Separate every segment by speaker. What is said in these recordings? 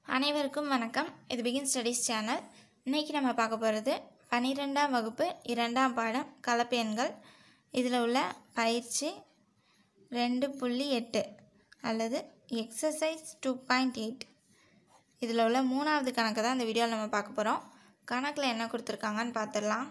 Speaker 1: அனைவருக்கும் வணக்கம் இது பிகின் ஸ்டடீஸ் சேனல் இன்றைக்கி நம்ம பார்க்க போகிறது பன்னிரெண்டாம் வகுப்பு இரண்டாம் பாடம் கலப்பு எண்கள் இதில் உள்ள பயிற்சி ரெண்டு புள்ளி எட்டு அல்லது எக்ஸசைஸ் டூ பாயிண்ட் எயிட் இதில் உள்ள மூணாவது கணக்கு தான் இந்த வீடியோவில் நம்ம பார்க்க போகிறோம் கணக்கில் என்ன கொடுத்துருக்காங்கன்னு பார்த்துடலாம்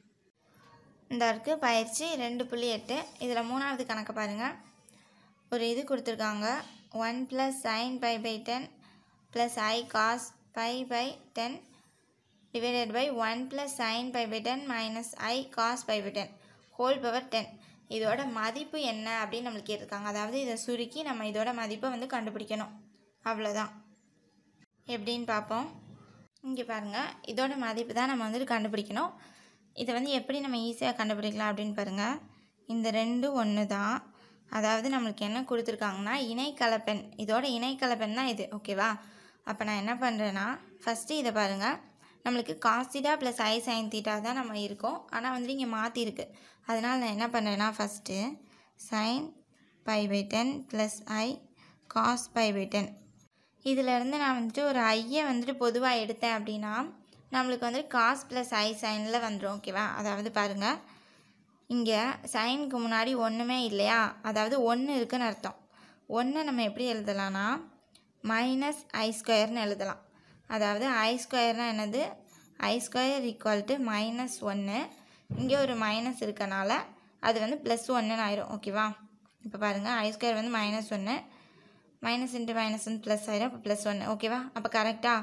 Speaker 1: இந்த இருக்குது பயிற்சி ரெண்டு புள்ளி எட்டு இதில் மூணாவது கணக்கு பாருங்கள் ஒரு இது கொடுத்துருக்காங்க one plus sine pi by ten plus i cos pi by ten divided by one plus sine pi by ten minus i cos pi by ten whole power ten இதோட மதிப்பு என்ன அப்படின்னு நம்மளுக்கு கேட்டிருக்காங்க அதாவது இதை சுருக்கி நம்ம இதோட மதிப்பை வந்து கண்டுபிடிக்கணும் அவ்வளோதான் எப்படின்னு பார்ப்போம் இங்கே பாருங்கள் இதோட மதிப்பு தான் நம்ம வந்துட்டு கண்டுபிடிக்கணும் இதை வந்து எப்படி நம்ம ஈஸியாக கண்டுபிடிக்கலாம் அப்படின்னு பாருங்கள் இந்த ரெண்டு ஒன்று தான் அதாவது நம்மளுக்கு என்ன கொடுத்துருக்காங்கன்னா இணைக்கலப்பெண் இதோட இணைக்கலப்பெண் தான் இது ஓகேவா அப்போ நான் என்ன பண்ணுறேன்னா ஃபஸ்ட்டு இதை பாருங்கள் நம்மளுக்கு cos theta plus i sine theta தான் நம்ம இருக்கோம் ஆனால் வந்துட்டு இங்கே மாற்றிருக்கு அதனால் நான் என்ன பண்ணுறேன்னா first sine pi by ten plus i cos pi by ten இதிலேருந்து நான் வந்துட்டு ஒரு ஐயை வந்துட்டு பொதுவாக எடுத்தேன் அப்படின்னா நம்மளுக்கு வந்துட்டு காஸ் ப்ளஸ் ஐ சைனில் வந்துடும் ஓகேவா அதாவது பாருங்கள் இங்கே சைனுக்கு முன்னாடி ஒன்றுமே இல்லையா அதாவது ஒன்று இருக்குன்னு அர்த்தம் ஒன்றை நம்ம எப்படி எழுதலாம்னா மைனஸ் ஐ ஸ்கொயர்னு எழுதலாம் அதாவது ஐ ஸ்கொயர்னால் என்னது i square equal to minus ஒன்று இங்கே ஒரு மைனஸ் இருக்கனால அது வந்து ப்ளஸ் ஒன்றுன்னு ஆயிரும் ஓகேவா இப்போ பாருங்கள் ஐ ஸ்கொயர் வந்து மைனஸ் ஒன்று மைனஸ் இன்ட்டு மைனஸ் வந்து ப்ளஸ் ஆயிரும் அப்போ ப்ளஸ் ஒன்று ஓகேவா அப்போ கரெக்டாக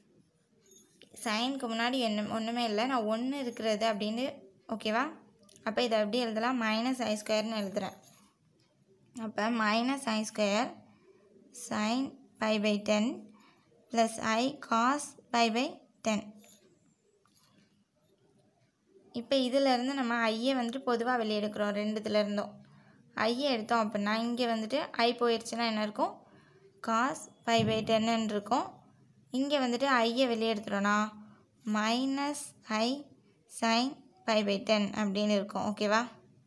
Speaker 1: சைனுக்கு முன்னாடி என்ன ஒன்றுமே இல்லை நான் ஒன்று இருக்கிறது அப்படின்னு ஓகேவா அப்போ இதை எப்படி எழுதலாம் மைனஸ் ஐ ஸ்கொயர்னு எழுதுகிறேன் அப்போ minus i square sine pi by ten plus i cos pi by ten இப்போ இதிலேருந்து நம்ம ஐயை வந்துட்டு பொதுவாக வெளியே எடுக்கிறோம் ரெண்டுத்துலேருந்தும் ஐயை எடுத்தோம் அப்படின்னா இங்கே வந்துட்டு ஐ போயிடுச்சுன்னா என்ன இருக்கும் காஸ் பை பை டென்னு இருக்கும் இங்கே வந்துட்டு ஐயை வெளியே எடுத்துட்டோன்னா minus i sine pi by ten அப்படின்னு இருக்கும் ஓகேவா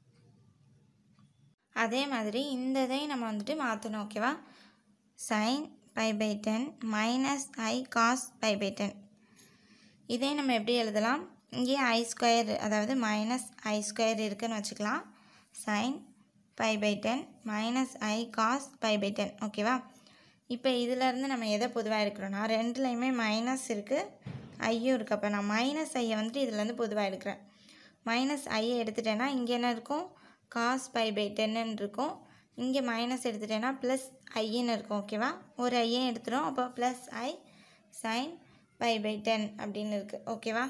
Speaker 1: அதே மாதிரி இந்த இதையும் நம்ம வந்துட்டு மாற்றணும் ஓகேவா sine pi by ten minus i cos pi by ten இதே நம்ம எப்படி எழுதலாம் இங்கே ஐ ஸ்கொயர் அதாவது மைனஸ் ஐ ஸ்கொயர் இருக்குதுன்னு வச்சுக்கலாம் sine pi by ten minus i cos pi by ten ஓகேவா இப்போ இதிலேருந்து நம்ம எதை பொதுவாக எடுக்கிறோன்னா ரெண்டுலேயுமே மைனஸ் இருக்குது ஐயும் இருக்குது அப்போ நான் மைனஸ் ஐயை வந்துட்டு இதுலேருந்து பொதுவாக எடுக்கிறேன் மைனஸ் ஐயை எடுத்துட்டேன்னா இங்கே என்ன இருக்கும் காஸ் பை பை டென்னு இருக்கும் இங்கே மைனஸ் எடுத்துட்டேன்னா ப்ளஸ் ஐன்னு இருக்கும் ஓகேவா ஒரு ஐயும் எடுத்துடும் அப்போ plus i sine pi by ten அப்படின்னு இருக்குது ஓகேவா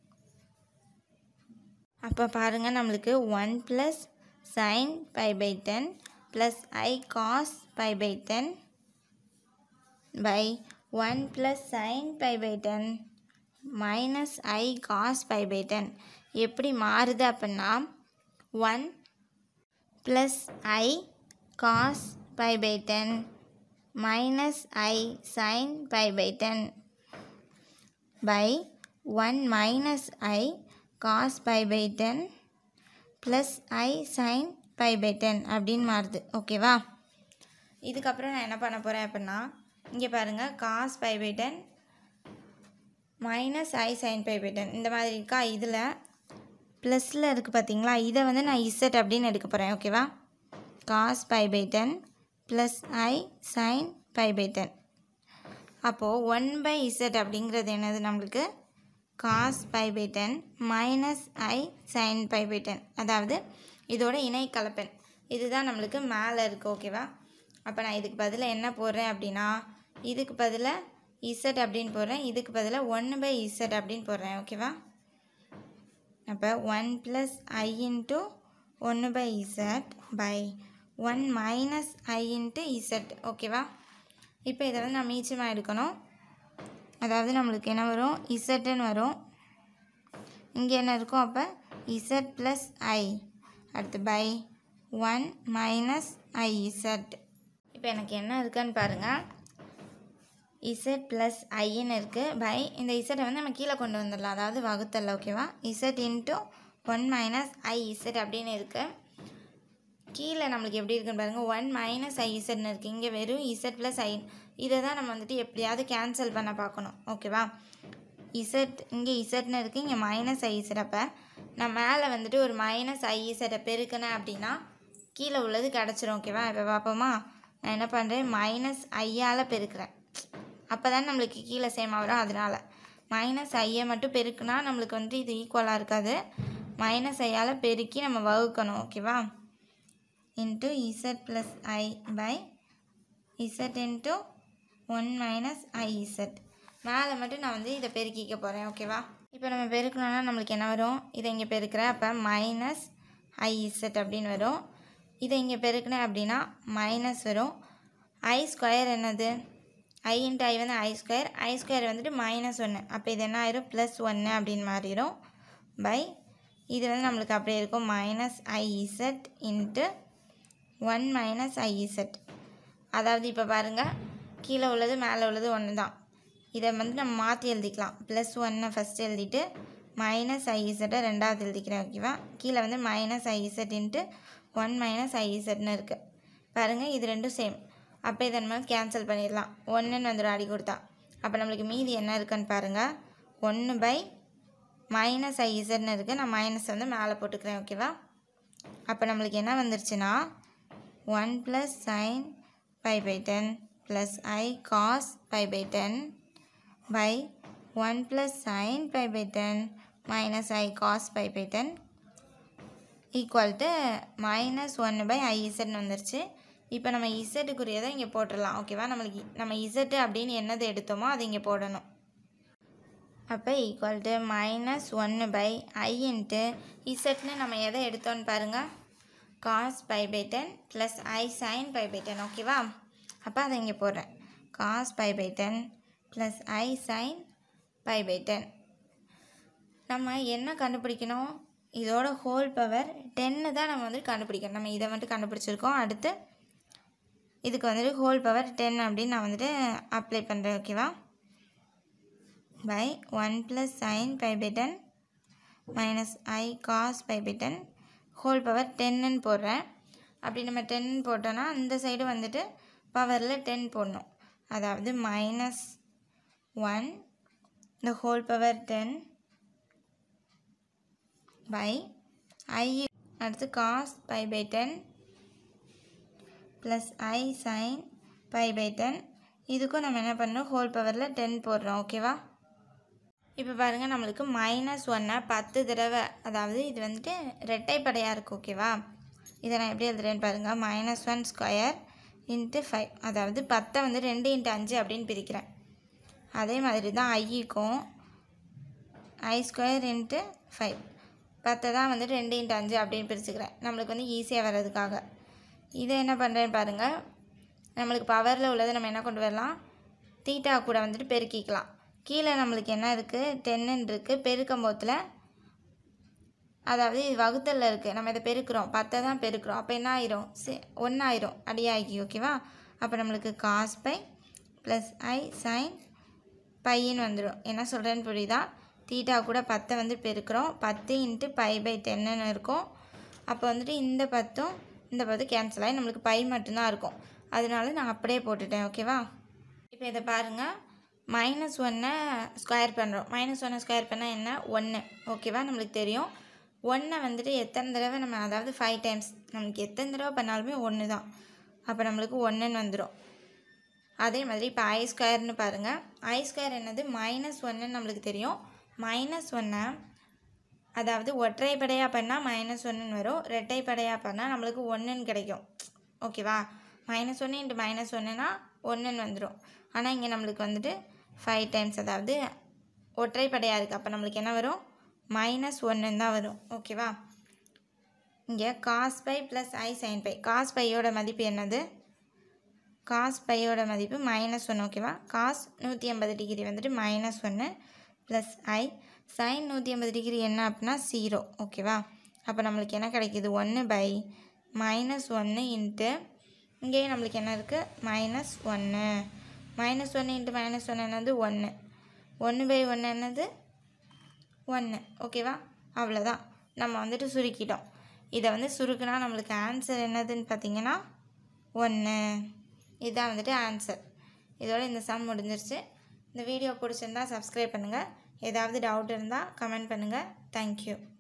Speaker 1: அப்போ பாருங்கள் நம்மளுக்கு one plus sine pi by ten plus i cos pi by ten by one plus sine pi by ten minus i cos pi by ten எப்படி மாறுது அப்படின்னா one plus i cos pi by ten minus i sine pi by ten by one minus i cos pi by ten plus i sine pi by ten அப்படின்னு மாறுது ஓகேவா இதுக்கப்புறம் நான் என்ன பண்ண போகிறேன் அப்படின்னா இங்கே பாருங்கள் cos pi by ten minus i sine pi by ten இந்த மாதிரி இருக்கா இதில் ப்ளஸில் இருக்குது பார்த்தீங்களா இதை வந்து நான் இசட் அப்படின்னு எடுக்க போகிறேன் ஓகேவா cos pi by ten plus i sine pi by ten அப்போது ஒன் பை இசட் அப்படிங்கிறது என்னது நம்மளுக்கு cos pi by ten minus i sine pi by ten அதாவது இதோட இணை கலப்பெண் இதுதான் நம்மளுக்கு மேலே இருக்குது ஓகேவா அப்போ நான் இதுக்கு பதிலாக என்ன போடுறேன் அப்படின்னா இதுக்கு பதிலாக இசட் அப்படின்னு போடுறேன் இதுக்கு பதிலாக ஒன்று பை இசட் அப்படின்னு போடுறேன் ஓகேவா அப்போ ஒன் ப்ளஸ் ஐ இன்ட்டு ஒன்று by z by one minus i into z ஓகேவா இப்போ இதை வந்து நான் மீச்சமாக எடுக்கணும் அதாவது நம்மளுக்கு என்ன வரும் இசட்டுன்னு வரும் இங்கே என்ன இருக்கும் அப்போ இசட் ப்ளஸ் ஐ அடுத்து by one minus i z இப்போ எனக்கு என்ன இருக்குன்னு பாருங்கள் இசட் ப்ளஸ் ஐன்னு இருக்குது பை இந்த இசட்டை வந்து நம்ம கீழே கொண்டு வந்துடலாம் அதாவது வகுத்தல் ஓகேவா z into one minus i z அப்படின்னு இருக்குது கீழே நம்மளுக்கு எப்படி இருக்குன்னு பாருங்கள் ஒன் மைனஸ் ஐ இசட்னு இருக்குது இங்கே வெறும் இசட் ப்ளஸ் ஐ இதை தான் நம்ம வந்துட்டு எப்படியாவது கேன்சல் பண்ண பார்க்கணும் ஓகேவா இசட் இங்கே இசட்னு இருக்குது இங்கே மைனஸ் ஐ இசட் அப்போ நான் மேலே வந்துட்டு ஒரு மைனஸ் ஐ இசட்டை பெருக்கினேன் அப்படின்னா கீழே உள்ளது கிடச்சிரும் ஓகேவா இப்போ பார்ப்போமா நான் என்ன பண்ணுறேன் மைனஸ் ஐயால் பெருக்கிறேன் அப்போ தான் நம்மளுக்கு கீழே சேமாக வரும் அதனால் மைனஸ் ஐயை மட்டும் பெருக்குனா நம்மளுக்கு வந்துட்டு இது ஈக்குவலாக இருக்காது மைனஸ் ஐயால் பெருக்கி நம்ம வகுக்கணும் ஓகேவா into z plus i by z into one minus i z மேலே மட்டும் நான் வந்து இதை பெருக்கிக்க போகிறேன் ஓகேவா இப்போ நம்ம பெருக்கணும்னா நம்மளுக்கு என்ன வரும் இதை இங்கே பெருக்கிறேன் அப்போ மைனஸ் ஐ இசட் அப்படின்னு வரும் இதை இங்கே பெருக்கினேன் அப்படின்னா மைனஸ் வரும் ஐ ஸ்கொயர் என்னது ஐ இன்ட்டு ஐ வந்து ஐ ஸ்கொயர் ஐ ஸ்கொயர் வந்துட்டு மைனஸ் ஒன்று அப்போ இது என்ன ஆயிரும் ப்ளஸ் ஒன்று அப்படின்னு மாறிடும் பை இது வந்து நம்மளுக்கு அப்படியே இருக்கும் minus i z into one minus i z அதாவது இப்போ பாருங்கள் கீழே உள்ளது மேலே உள்ளது ஒன்று தான் இதை வந்து நம்ம மாற்றி எழுதிக்கலாம் ப்ளஸ் ஒன்னை ஃபஸ்ட்டு எழுதிட்டு மைனஸ் ஐ இசட்டை ரெண்டாவது எழுதிக்கிறேன் ஓகேவா கீழே வந்து minus i z into one minus i இசட்னு இருக்குது பாருங்கள் இது ரெண்டும் சேம் அப்போ இதை நம்ம கேன்சல் பண்ணிடலாம் ஒன்றுன்னு வந்துடும் அடி கொடுத்தா அப்போ நம்மளுக்கு மீதி என்ன இருக்குன்னு பாருங்கள் ஒன்று பை மைனஸ் ஐ இசட்னு இருக்குது நான் மைனஸ் வந்து மேலே போட்டுக்கிறேன் ஓகேவா அப்போ நம்மளுக்கு என்ன வந்துருச்சுன்னா one plus sine pi by ten plus i cos pi by ten by one plus sine pi by ten minus i cos pi by ten equal to minus ஒன்று பை ஐ இசட்னு வந்துருச்சு இப்போ நம்ம இசட்டுக்குரியதை இங்கே போட்டுடலாம் ஓகேவா நம்மளுக்கு நம்ம இசட்டு அப்படின்னு என்னது எடுத்தோமோ அது இங்கே போடணும் அப்போ ஈக்குவல் டு மைனஸ் ஒன்று பை ஐ இன்ட்டு இசட்னு நம்ம எதை எடுத்தோன்னு பாருங்கள் cos pi by ten plus i sine pi by ten ஓகேவா அப்போ அதை இங்கே போடுறேன் cos pi by ten plus i sine pi by ten நம்ம என்ன கண்டுபிடிக்கணும் இதோட ஹோல் பவர் டென்னு தான் நம்ம வந்து கண்டுபிடிக்கணும் நம்ம இதை வந்துட்டு கண்டுபிடிச்சிருக்கோம் அடுத்து இதுக்கு வந்துட்டு ஹோல் பவர் டென் அப்படின்னு நான் வந்துட்டு அப்ளை பண்ணுறேன் ஓகேவா by one plus sine pi by ten minus i cos pi by ten whole power டென்னுன்னு போடுறேன் அப்படி நம்ம டென் போட்டோன்னா இந்த சைடு வந்துட்டு பவரில் டென் போடணும் அதாவது மைனஸ் ஒன் இந்த whole power ten by i அடுத்து cos pi by ten plus i sine pi by ten இதுக்கும் நம்ம என்ன பண்ணணும் ஹோல் பவரில் டென் போடுறோம் ஓகேவா இப்போ பாருங்கள் நம்மளுக்கு மைனஸ் ஒன்னை பத்து தடவை அதாவது இது வந்துட்டு ரெட்டைப்படையாக இருக்குது ஓகேவா இதை நான் எப்படி எழுதுறேன்னு பாருங்கள் minus one square into five அதாவது பத்தை வந்து ரெண்டு இன்ட்டு அஞ்சு அப்படின்னு பிரிக்கிறேன் அதே மாதிரி தான் ஐக்கும் ஐ ஸ்கொயர் இன்ட்டு ஃபைவ் பத்தை தான் வந்து ரெண்டு இன்ட்டு அஞ்சு அப்படின்னு பிரிச்சுக்கிறேன் நம்மளுக்கு வந்து ஈஸியாக வர்றதுக்காக இதை என்ன பண்ணுறேன்னு பாருங்கள் நம்மளுக்கு பவரில் உள்ளதை நம்ம என்ன கொண்டு வரலாம் தீட்டா கூட வந்துட்டு பெருக்கிக்கலாம் கீழே நம்மளுக்கு என்ன இருக்குது டென்னுன்னு இருக்குது பெருக்கும் போத்தில் அதாவது இது வகுத்தலில் இருக்குது நம்ம இதை பெருக்கிறோம் பத்தை தான் பெருக்கிறோம் அப்போ என்ன ஆயிரும் சி ஒன்றாயிரும் அடியாகி ஓகேவா அப்போ நம்மளுக்கு cos pi plus i sine பையின்னு வந்துடும் என்ன சொல்கிறேன்னு புரியுதா தீட்டா கூட பத்தை வந்து பெருக்கிறோம் பத்து இன்ட்டு பை பை டென்னுன்னு இருக்கும் அப்போ வந்துட்டு இந்த பத்தும் இந்த பத்து கேன்சல் ஆகி நம்மளுக்கு பை மட்டும்தான் இருக்கும் அதனால நான் அப்படியே போட்டுட்டேன் ஓகேவா இப்போ இதை பாருங்கள் மைனஸ் ஒன்னை ஸ்கொயர் பண்ணுறோம் மைனஸ் ஒன்னை ஸ்கொயர் பண்ணால் என்ன ஒன்று ஓகேவா நம்மளுக்கு தெரியும் ஒன்றை வந்துட்டு எத்தனை தடவை நம்ம அதாவது ஃபைவ் டைம்ஸ் நம்மளுக்கு எத்தனை தடவை பண்ணாலுமே ஒன்று தான் அப்போ நம்மளுக்கு ஒன்றுன்னு வந்துடும் அதே மாதிரி இப்போ ஐ ஸ்கொயர்னு பாருங்கள் ஐ ஸ்கொயர் என்னது மைனஸ் ஒன்றுன்னு நம்மளுக்கு தெரியும் மைனஸ் ஒன்னை அதாவது ஒற்றைப்படையாக பண்ணால் மைனஸ் ஒன்றுன்னு வரும் ரெட்டைப்படையாக பண்ணால் நம்மளுக்கு ஒன்றுன்னு கிடைக்கும் ஓகேவா மைனஸ் ஒன்று இன்ட்டு மைனஸ் ஒன்றுனா ஒன்றுன்னு வந்துடும் ஆனால் இங்கே நம்மளுக்கு வந்துட்டு ஃபைவ் டைம்ஸ் அதாவது ஒற்றைப்படையாக இருக்குது அப்போ நம்மளுக்கு என்ன வரும் மைனஸ் ஒன்றுன்னு தான் வரும் ஓகேவா இங்கே cos pi plus i sine pi cos பையோட மதிப்பு என்னது காஸ் பையோட மதிப்பு மைனஸ் ஒன்று ஓகேவா காஸ் நூற்றி ஐம்பது டிகிரி வந்துட்டு மைனஸ் ஒன்று ப்ளஸ் ஐ சைன் நூற்றி ஐம்பது டிகிரி என்ன அப்படின்னா ஜீரோ ஓகேவா அப்போ நம்மளுக்கு என்ன கிடைக்கிது ஒன்று பை மைனஸ் ஒன்று இன்ட்டு இங்கேயும் நம்மளுக்கு என்ன இருக்குது மைனஸ் ஒன்று மைனஸ் ஒன்று இன்ட்டு மைனஸ் ஒன்று என்னது ஒன்று ஒன்று பை ஒன்று என்னது ஒன்று ஓகேவா அவ்வளோதான் நம்ம வந்துட்டு சுருக்கிட்டோம் இதை வந்து சுருக்குனா நம்மளுக்கு ஆன்சர் என்னதுன்னு பார்த்தீங்கன்னா ஒன்று இதுதான் வந்துட்டு ஆன்சர் இதோட இந்த சம் முடிஞ்சிருச்சு இந்த வீடியோ பிடிச்சிருந்தா சப்ஸ்கிரைப் பண்ணுங்கள் ஏதாவது டவுட் இருந்தால் கமெண்ட் பண்ணுங்கள் தேங்க்யூ